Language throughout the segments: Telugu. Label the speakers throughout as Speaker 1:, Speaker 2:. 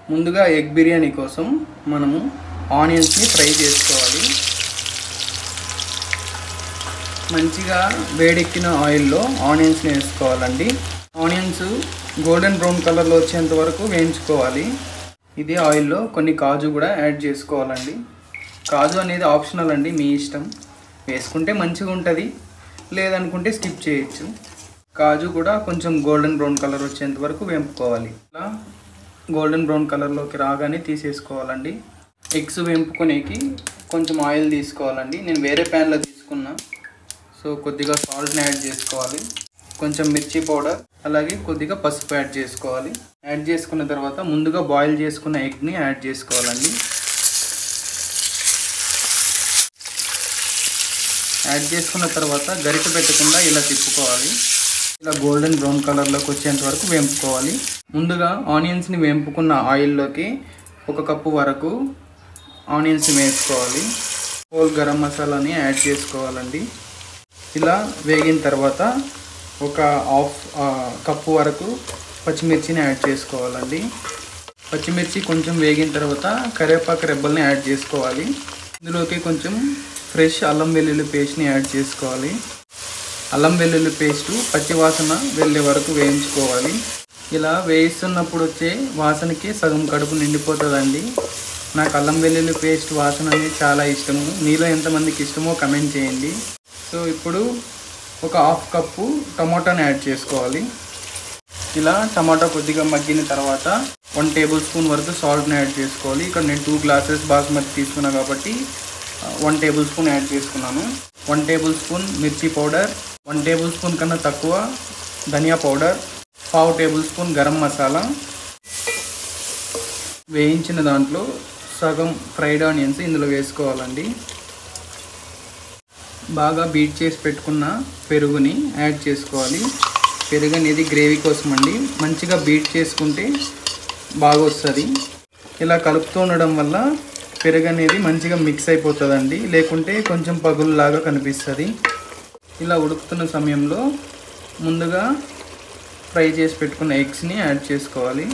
Speaker 1: ముందుగా ఎగ్ బిర్యానీ కోసం మనము ఆనియన్స్ని ఫ్రై చేసుకోవాలి మంచిగా వేడెక్కిన ఆయిల్లో ఆనియన్స్ని వేసుకోవాలండి ఆనియన్స్ గోల్డెన్ బ్రౌన్ కలర్లో వచ్చేంత వరకు వేయించుకోవాలి ఇదే ఆయిల్లో కొన్ని కాజు కూడా యాడ్ చేసుకోవాలండి కాజు అనేది ఆప్షనల్ అండి మీ ఇష్టం వేసుకుంటే మంచిగా ఉంటుంది లేదనుకుంటే స్కిప్ చేయొచ్చు కాజు కూడా కొంచెం గోల్డెన్ బ్రౌన్ కలర్ వచ్చేంత వరకు వేంపుకోవాలి ఇలా గోల్డెన్ బ్రౌన్ కలర్లోకి రాగానే తీసేసుకోవాలండి ఎగ్స్ వేంపుకునేకి కొంచెం ఆయిల్ తీసుకోవాలండి నేను వేరే ప్యాన్లో తీసుకున్నా సో కొద్దిగా సాల్ట్ని యాడ్ చేసుకోవాలి కొంచెం మిర్చి పౌడర్ అలాగే కొద్దిగా పసుపు యాడ్ చేసుకోవాలి యాడ్ చేసుకున్న తర్వాత ముందుగా బాయిల్ చేసుకున్న ఎగ్ని యాడ్ చేసుకోవాలండి యాడ్ చేసుకున్న తర్వాత గరిట పెట్టకుండా ఇలా తిప్పుకోవాలి ఇలా గోల్డెన్ బ్రౌన్ కలర్లోకి వచ్చేంత వరకు వేంపుకోవాలి ముందుగా ఆనియన్స్ని వేంపుకున్న ఆయిల్లోకి ఒక కప్పు వరకు ఆనియన్స్ని వేసుకోవాలి హోల్ గరం మసాలాని యాడ్ చేసుకోవాలండి ఇలా వేగిన తర్వాత ఒక హాఫ్ కప్పు వరకు పచ్చిమిర్చిని యాడ్ చేసుకోవాలండి పచ్చిమిర్చి కొంచెం వేగిన తర్వాత కరివేపాకు రెబ్బల్ని యాడ్ చేసుకోవాలి ఇందులోకి కొంచెం ఫ్రెష్ అల్లం వెల్లుల్లి పేస్ట్ని యాడ్ చేసుకోవాలి అల్లం వెల్లుల్లి పేస్టు పచ్చి వాసన వెళ్ళే వరకు వేయించుకోవాలి ఇలా వేయిస్తున్నప్పుడు వచ్చే వాసనకి సగం కడుపు నిండిపోతుందండి నాకు అల్లం వెల్లుల్లి పేస్ట్ వాసన అనేది చాలా ఇష్టము మీలో ఎంతమందికి ఇష్టమో కమెంట్ చేయండి సో ఇప్పుడు ఒక హాఫ్ కప్పు టమాటాని యాడ్ చేసుకోవాలి ఇలా టమాటా కొద్దిగా మగ్గిన తర్వాత వన్ టేబుల్ స్పూన్ వరకు సాల్ట్ని యాడ్ చేసుకోవాలి ఇక్కడ నేను టూ గ్లాసెస్ బాస్మతి తీసుకున్నా కాబట్టి వన్ టేబుల్ స్పూన్ యాడ్ చేసుకున్నాను వన్ టేబుల్ స్పూన్ మిర్చి పౌడర్ వన్ టేబుల్ స్పూన్ కన్నా తక్కువ ధనియా పౌడర్ పావు టేబుల్ స్పూన్ గరం మసాలా వేయించిన దాంట్లో సగం ఫ్రైడ్ ఆనియన్స్ ఇందులో వేసుకోవాలండి బాగా బీట్ చేసి పెట్టుకున్న పెరుగుని యాడ్ చేసుకోవాలి పెరుగు అనేది గ్రేవీ కోసం అండి మంచిగా బీట్ చేసుకుంటే బాగా వస్తుంది ఇలా కలుపుతూ ఉండడం వల్ల పెరుగు అనేది మంచిగా మిక్స్ అయిపోతుందండి లేకుంటే కొంచెం పగులులాగా కనిపిస్తుంది ఇలా ఉడుకుతున్న సమయంలో ముందుగా ఫ్రై చేసి పెట్టుకున్న ఎగ్స్ని యాడ్ చేసుకోవాలి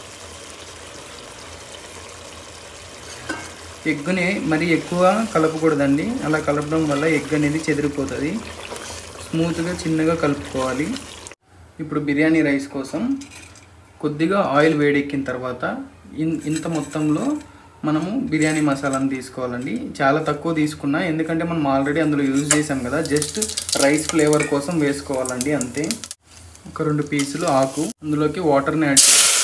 Speaker 1: ఎగ్గుని మరి ఎక్కువ కలపకూడదండి అలా కలపడం వల్ల ఎగ్ అనేది చెదిరిపోతుంది స్మూత్గా చిన్నగా కలుపుకోవాలి ఇప్పుడు బిర్యానీ రైస్ కోసం కొద్దిగా ఆయిల్ వేడెక్కిన తర్వాత ఇన్ ఇంత మొత్తంలో మనము బిర్యానీ మసాలాను తీసుకోవాలండి చాలా తక్కువ తీసుకున్నా ఎందుకంటే మనం ఆల్రెడీ అందులో యూజ్ చేసాం కదా జస్ట్ రైస్ ఫ్లేవర్ కోసం వేసుకోవాలండి అంతే ఒక రెండు పీసులు ఆకు అందులోకి వాటర్ని యాడ్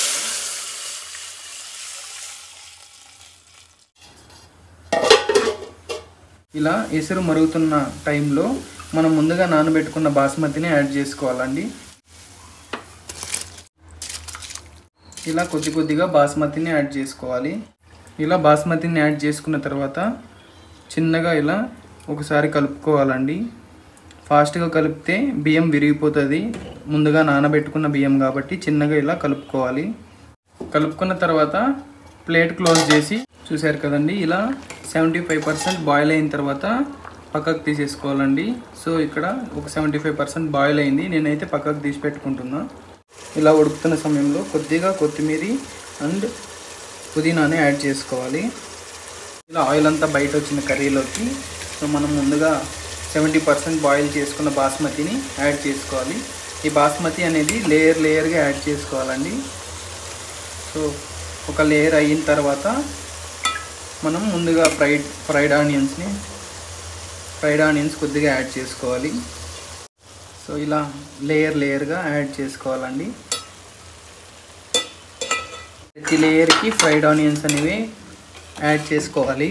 Speaker 1: ఇలా ఎసురు మరుగుతున్న టైంలో మనం ముందుగా నానబెట్టుకున్న బాస్మతిని యాడ్ చేసుకోవాలండి ఇలా కొద్ది కొద్దిగా బాస్మతిని యాడ్ చేసుకోవాలి ఇలా బాస్మతిని యాడ్ చేసుకున్న తర్వాత చిన్నగా ఇలా ఒకసారి కలుపుకోవాలండి ఫాస్ట్గా కలిపితే బియ్యం విరిగిపోతుంది ముందుగా నానబెట్టుకున్న బియ్యం కాబట్టి చిన్నగా ఇలా కలుపుకోవాలి కలుపుకున్న తర్వాత ప్లేట్ క్లోజ్ చేసి చూశారు కదండి ఇలా సెవెంటీ ఫైవ్ పర్సెంట్ బాయిల్ అయిన తర్వాత పక్కకు తీసేసుకోవాలండి సో ఇక్కడ ఒక సెవెంటీ ఫైవ్ పర్సెంట్ బాయిల్ అయింది నేనైతే పక్కకు తీసి పెట్టుకుంటున్నా ఇలా ఉడుకుతున్న సమయంలో కొద్దిగా కొత్తిమీర అండ్ పుదీనాని యాడ్ చేసుకోవాలి ఇలా ఆయిల్ అంతా బయట వచ్చిన కర్రీలోకి సో మనం ముందుగా సెవెంటీ పర్సెంట్ బాయిల్ చేసుకున్న బాస్మతిని యాడ్ చేసుకోవాలి ఈ బాస్మతి అనేది లేయర్ లేయర్గా యాడ్ చేసుకోవాలండి సో ఒక లేయర్ అయిన తర్వాత మనం ముందుగా ఫ్రైడ్ ఫ్రైడ్ ఆనియన్స్ని ఫ్రైడ్ ఆనియన్స్ కొద్దిగా యాడ్ చేసుకోవాలి సో ఇలా లేయర్ లేయర్గా యాడ్ చేసుకోవాలండి ప్రతి లేయర్కి ఫ్రైడ్ ఆనియన్స్ అనేవి యాడ్ చేసుకోవాలి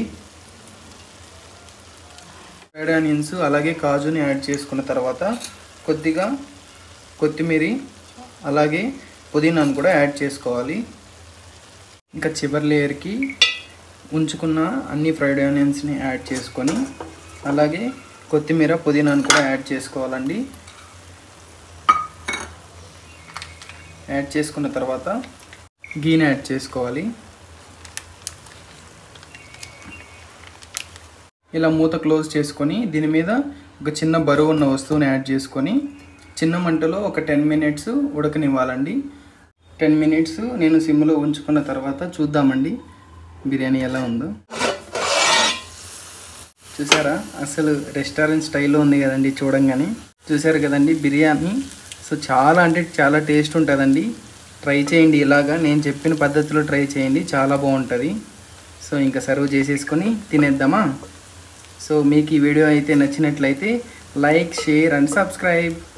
Speaker 1: ఫ్రైడ్ ఆనియన్స్ అలాగే కాజుని యాడ్ చేసుకున్న తర్వాత కొద్దిగా కొత్తిమీర అలాగే పుదీనాను కూడా యాడ్ చేసుకోవాలి ఇంకా చివరి లేయర్కి ఉంచుకున్న అన్ని ఫ్రైడ్ ఆనియన్స్ని యాడ్ చేసుకొని అలాగే కొత్తిమీర పుదీనాను కూడా యాడ్ చేసుకోవాలండి యాడ్ చేసుకున్న తర్వాత గీని యాడ్ చేసుకోవాలి ఇలా మూత క్లోజ్ చేసుకొని దీని మీద ఒక చిన్న బరువు ఉన్న వస్తువుని యాడ్ చేసుకొని చిన్న మంటలో ఒక టెన్ మినిట్స్ ఉడకనివ్వాలండి టెన్ మినిట్స్ నేను సిమ్లో ఉంచుకున్న తర్వాత చూద్దామండి బిర్యానీ ఎలా ఉందో చూసారా అసలు రెస్టారెంట్ స్టైల్లో ఉంది కదండి చూడంగానే చూసారు కదండి బిర్యానీ సో చాలా అంటే చాలా టేస్ట్ ఉంటుందండి ట్రై చేయండి ఇలాగా నేను చెప్పిన పద్ధతిలో ట్రై చేయండి చాలా బాగుంటుంది సో ఇంకా సర్వ్ చేసేసుకొని తినేద్దామా సో మీకు ఈ వీడియో అయితే నచ్చినట్లయితే లైక్ షేర్ అండ్ సబ్స్క్రైబ్